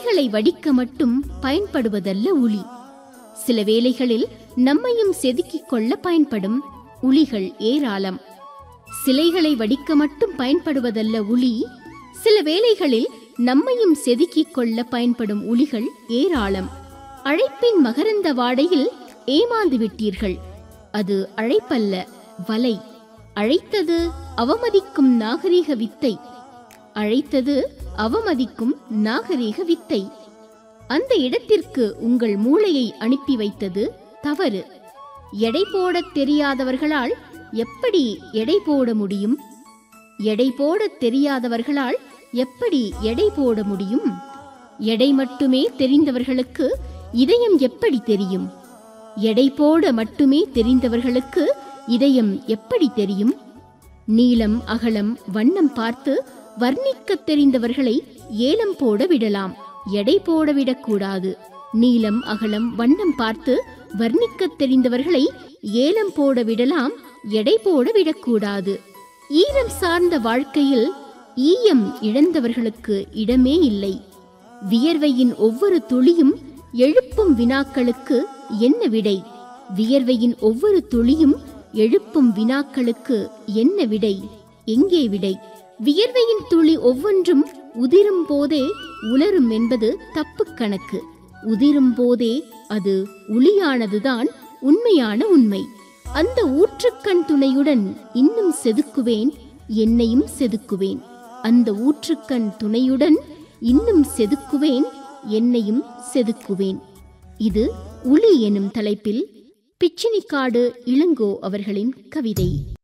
சிலைகளை வடிக்க மட்டும் பயன்படுவதல்ல உளி சில வேளைகளில் நம்மையும் செதுக்கிக் கொள்ள பயன்படும் உளிகள் ஏராளம் சிலைகளை வடிக்க மட்டும் பயன்படுவதல்ல உளி சில வேளைகளில் நம்மையும் செதுக்கிக் கொள்ள பயன்படும் உளிகள் ஏராளம் அழைப்பின் மகரந்த வாடையில் ஏமாந்து விட்டீர்கள் அது அழைப்பல்ல வலை அழைத்தது அவமதிக்கும் நாகரீக வித்தை அழைத்தது அவமதிக்கும் நாகரீக வித்தை அந்த இடத்திற்கு உங்கள் மூளையை அனுப்பி வைத்தது தவறு எடை போடத் தெரியாதவர்களால் எப்படி எடை போட முடியும் எடை போடத் தெரியாதவர்களால் எப்படி எடை போட முடியும் எடை மட்டுமே தெரிந்தவர்களுக்கு இதயம் எப்படி தெரியும் எடை போட மட்டுமே தெரிந்தவர்களுக்கு இதயம் எப்படி தெரியும் நீளம் அகலம் வண்ணம் பார்த்து வர்ணிக்கத் தெரிந்தவர்களை ஏலம் போட விடலாம் எடை போட விடக்கூடாது நீளம் அகலம் வண்ணம் பார்த்து வர்ணிக்கத் தெரிந்தவர்களை ஏலம் போட விடலாம் எடை போட விடக்கூடாது ஈரம் சார்ந்த வாழ்க்கையில் ஈயம் இழந்தவர்களுக்கு இடமே இல்லை வியர்வையின் ஒவ்வொரு துளியும் எழுப்பும் வினாக்களுக்கு என்ன விடை வியர்வையின் ஒவ்வொரு துளியும் எழுப்பும் வினாக்களுக்கு என்ன விடை எங்கே விடை வியர்வையின் துளி ஒவ்வொன்றும் உதிரும் போதே உலரும் என்பது தப்பு கணக்கு உதிரும் போதே அது உளியானதுதான் உண்மையான உண்மை அந்த ஊற்றுக்கண் துணையுடன் இன்னும் செதுக்குவேன் என்னையும் செதுக்குவேன் அந்த ஊற்றுக்கண் துணையுடன் இன்னும் செதுக்குவேன் என்னையும் செதுக்குவேன் இது உளி எனும் தலைப்பில் பிச்சினிக்காடு இளங்கோ அவர்களின் கவிதை